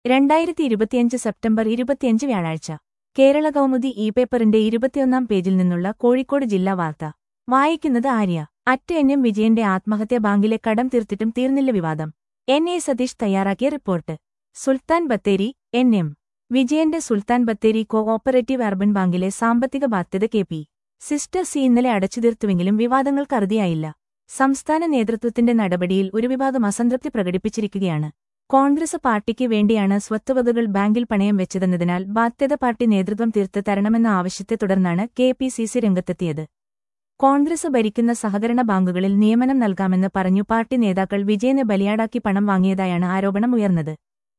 രണ്ടായിരത്തി ഇരുപത്തിയഞ്ച് സെപ്റ്റംബർ ഇരുപത്തിയഞ്ച് വ്യാഴാഴ്ച കേരള കൗമുദി ഇ പേപ്പറിന്റെ ഇരുപത്തിയൊന്നാം പേജിൽ നിന്നുള്ള കോഴിക്കോട് ജില്ലാ വാർത്ത വായിക്കുന്നത് ആര്യ അറ്റ് എൻ എം വിജയന്റെ ആത്മഹത്യ ബാങ്കിലെ കടം തീർത്തിട്ടും തീർന്നില്ല വിവാദം എൻ എ സതീഷ് തയ്യാറാക്കിയ report Sultan Bathery N M വിജയന്റെ Sultan Bathery cooperative urban ബാങ്കിലെ സാമ്പത്തിക ബാധ്യത കെ പി സിസ്റ്റർ സി ഇന്നലെ അടച്ചുതീർത്തുവെങ്കിലും വിവാദങ്ങൾക്ക് അറുതിയായില്ല സംസ്ഥാന നേതൃത്വത്തിന്റെ നടപടിയിൽ ഒരു വിഭാഗം അസംതൃപ്തി പ്രകടിപ്പിച്ചിരിക്കുകയാണ് കോൺഗ്രസ് പാർട്ടിക്ക് വേണ്ടിയാണ് സ്വത്തുവകകൾ ബാങ്കിൽ പണയം വെച്ചതെന്നതിനാൽ ബാധ്യത പാർട്ടി നേതൃത്വം തീർത്ത് തരണമെന്ന ആവശ്യത്തെ തുടർന്നാണ് കെ പി സി സി രംഗത്തെത്തിയത് കോൺഗ്രസ് ഭരിക്കുന്ന സഹകരണ ബാങ്കുകളിൽ നിയമനം നൽകാമെന്ന് പറഞ്ഞു പാർട്ടി നേതാക്കൾ വിജയനെ ബലിയാടാക്കി പണം വാങ്ങിയതായാണ് ആരോപണം ഉയർന്നത്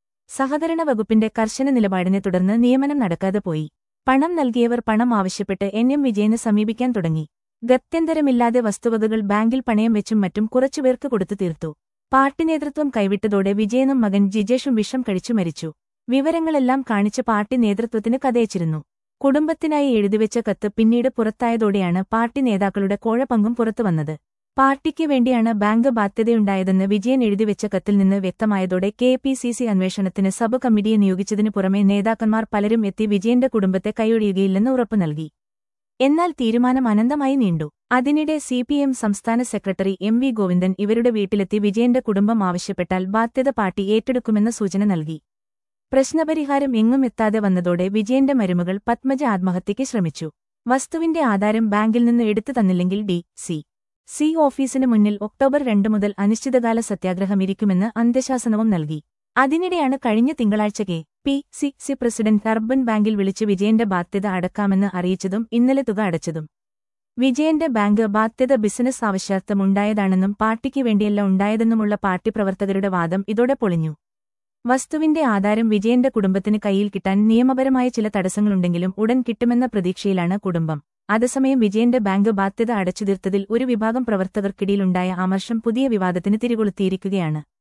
സഹകരണ വകുപ്പിന്റെ കർശന നിലപാടിനെ തുടർന്ന് നിയമനം നടക്കാതെ പോയി പണം നൽകിയവർ പണം ആവശ്യപ്പെട്ട് എൻ എം വിജയനെ സമീപിക്കാൻ തുടങ്ങി ഗത്യന്തരമില്ലാതെ വസ്തുവകകൾ ബാങ്കിൽ പണയം വെച്ചും മറ്റും കുറച്ചുപേർക്ക് കൊടുത്തു തീർത്തു പാർട്ടി നേതൃത്വം കൈവിട്ടതോടെ വിജയനും മകൻ ജിജേഷും വിഷം കഴിച്ചു മരിച്ചു വിവരങ്ങളെല്ലാം കാണിച്ച് പാർട്ടി നേതൃത്വത്തിന് കഥയച്ചിരുന്നു കുടുംബത്തിനായി എഴുതിവെച്ച കത്ത് പിന്നീട് പുറത്തായതോടെയാണ് പാർട്ടി നേതാക്കളുടെ കോഴപങ്കും പുറത്തുവന്നത് പാർട്ടിക്ക് വേണ്ടിയാണ് ബാങ്ക് ബാധ്യതയുണ്ടായതെന്ന് വിജയൻ എഴുതിവെച്ച കത്തിൽ നിന്ന് വ്യക്തമായതോടെ കെ പി സി സി അന്വേഷണത്തിന് സബ് കമ്മിറ്റിയെ നിയോഗിച്ചതിനു പുറമെ നേതാക്കന്മാർ പലരും എത്തി വിജയന്റെ കുടുംബത്തെ കൈയൊഴിയുകയില്ലെന്ന് ഉറപ്പു നൽകി എന്നാൽ തീരുമാനം അനന്തമായി നീണ്ടു അതിനിടെ സിപിഎം സംസ്ഥാന സെക്രട്ടറി എം വി ഗോവിന്ദൻ ഇവരുടെ വീട്ടിലെത്തി വിജയന്റെ കുടുംബം ആവശ്യപ്പെട്ടാൽ ബാധ്യത പാർട്ടി ഏറ്റെടുക്കുമെന്ന സൂചന നൽകി പ്രശ്നപരിഹാരം എങ്ങും എത്താതെ വന്നതോടെ വിജയന്റെ മരുമകൾ പത്മജ ആത്മഹത്യയ്ക്ക് ശ്രമിച്ചു വസ്തുവിന്റെ ആധാരം ബാങ്കിൽ നിന്ന് എടുത്തു തന്നില്ലെങ്കിൽ ഡി സി സി ഓഫീസിന് മുന്നിൽ ഒക്ടോബർ രണ്ട് മുതൽ അനിശ്ചിതകാല സത്യാഗ്രഹം ഇരിക്കുമെന്ന് അന്ത്യശാസനവും നൽകി അതിനിടെയാണ് കഴിഞ്ഞ തിങ്കളാഴ്ച K P C C president urban ബാങ്കിൽ വിളിച്ച് വിജയന്റെ ബാധ്യത അടക്കാമെന്ന് അറിയിച്ചതും ഇന്നലെ തുക അടച്ചതും വിജയന്റെ ബാങ്ക് ബാധ്യത ബിസിനസ് ആവശ്യാർത്ഥമുണ്ടായതാണെന്നും പാർട്ടിക്ക് വേണ്ടിയല്ല ഉണ്ടായതെന്നുമുള്ള പാർട്ടി പ്രവർത്തകരുടെ വാദം ഇതോടെ പൊളിഞ്ഞു വസ്തുവിന്റെ ആധാരം വിജയന്റെ കുടുംബത്തിന് കയ്യിൽ കിട്ടാൻ നിയമപരമായ ചില തടസ്സങ്ങളുണ്ടെങ്കിലും ഉടൻ കിട്ടുമെന്ന പ്രതീക്ഷയിലാണ് കുടുംബം അതേസമയം വിജയന്റെ ബാങ്ക് ബാധ്യത അടച്ചുതീർത്തതിൽ ഒരു വിഭാഗം പ്രവർത്തകർക്കിടയിലുണ്ടായ അമർഷം പുതിയ വിവാദത്തിന് തിരികൊളുത്തിയിരിക്കുകയാണ്